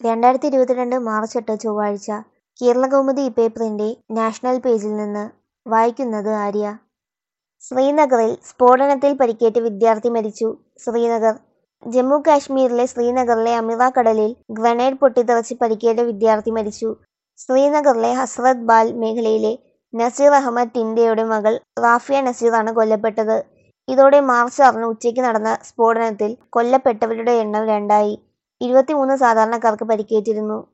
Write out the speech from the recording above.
രണ്ടായിരത്തി ഇരുപത്തിരണ്ട് മാർച്ച് എട്ട് ചൊവ്വാഴ്ച കേരളകൗമുദി പേപ്പറിന്റെ നാഷണൽ പേജിൽ നിന്ന് വായിക്കുന്നത് ആര്യ ശ്രീനഗറിൽ സ്ഫോടനത്തിൽ പരിക്കേറ്റ് വിദ്യാർത്ഥി മരിച്ചു ശ്രീനഗർ ജമ്മു കാശ്മീരിലെ ശ്രീനഗറിലെ അമിറ കടലിൽ ഗ്രനേഡ് പൊട്ടിത്തെറിച്ച് പരിക്കേറ്റ വിദ്യാർത്ഥി മരിച്ചു ശ്രീനഗറിലെ ഹസ്രത് ബാൽ മേഖലയിലെ നസീർ അഹമ്മദ് ടിൻഡയുടെ മകൾ റാഫിയ നസീറാണ് കൊല്ലപ്പെട്ടത് ഇതോടെ മാർച്ച് ആറിന് ഉച്ചയ്ക്ക് നടന്ന സ്ഫോടനത്തിൽ കൊല്ലപ്പെട്ടവരുടെ എണ്ണം രണ്ടായി ഇരുപത്തിമൂന്ന് സാധാരണക്കാർക്ക് പരിക്കേറ്റിരുന്നു